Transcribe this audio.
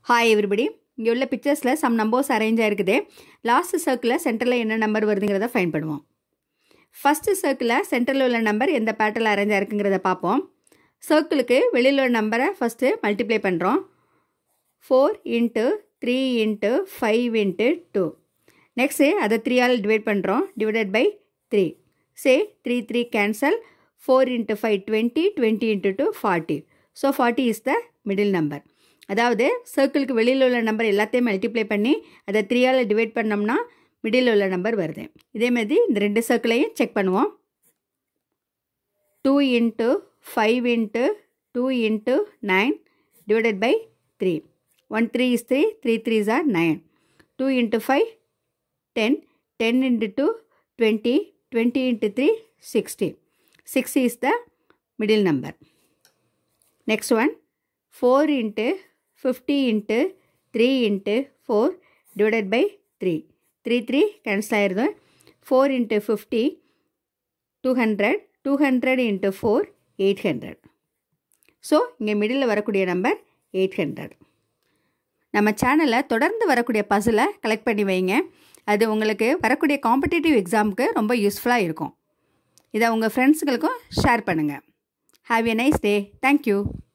hi everybody இங்கே உள்ள பிக்சர்ஸில் சம் நம்பர்ஸ் அரேஞ்ச் ஆயிருக்குது லாஸ்ட் சர்க்கிளில் சென்டரில் என்ன நம்பர் வருதுங்கிறத ஃபைன் பண்ணுவோம் ஃபஸ்ட்டு சர்க்கிளில் சென்டரில் உள்ள நம்பர் எந்த பேட்டர்னில் அரேஞ்ச் ஆயிருக்குங்கிறத பார்ப்போம் சர்க்கிளுக்கு வெளியில் உள்ள நம்பரை ஃபஸ்ட்டு மல்டிப்ளை பண்ணுறோம் four into three into five into two next அதை த்ரீயால் டிவைட் பண்ணுறோம் divided by three say three three cancel four into five twenty twenty into two forty so forty is the middle number அதாவது சர்க்கிளுக்கு வெளியில் உள்ள நம்பர் எல்லாத்தையும் மல்டிப்ளை பண்ணி அதை த்ரீயால் டிவைட் பண்ணோம்னா மிடில் உள்ள நம்பர் வருது இதே மாதிரி இந்த ரெண்டு சர்க்கிளையும் செக் பண்ணுவோம் two into five into two into nine divided by three one three is three three threes are nine two into five ten ten into two twenty twenty into three sixty six is the middle number next one four into fifty into three into four divided by three three three cancel ஆயிடுது four into fifty two hundred two hundred into four eight hundred so இங்கே middle வரக்கூடிய number eight hundred நம்ம சேனலில் தொடர்ந்து வரக்கூடிய பசிலை collect பண்ணி வைங்க அது உங்களுக்கு வரக்கூடிய காம்படிட்டிவ் எக்ஸாமுக்கு ரொம்ப யூஸ்ஃபுல்லாக இருக்கும் இதை உங்கள் ஃப்ரெண்ட்ஸுகளுக்கும் ஷேர் பண்ணுங்கள் have a nice day thank you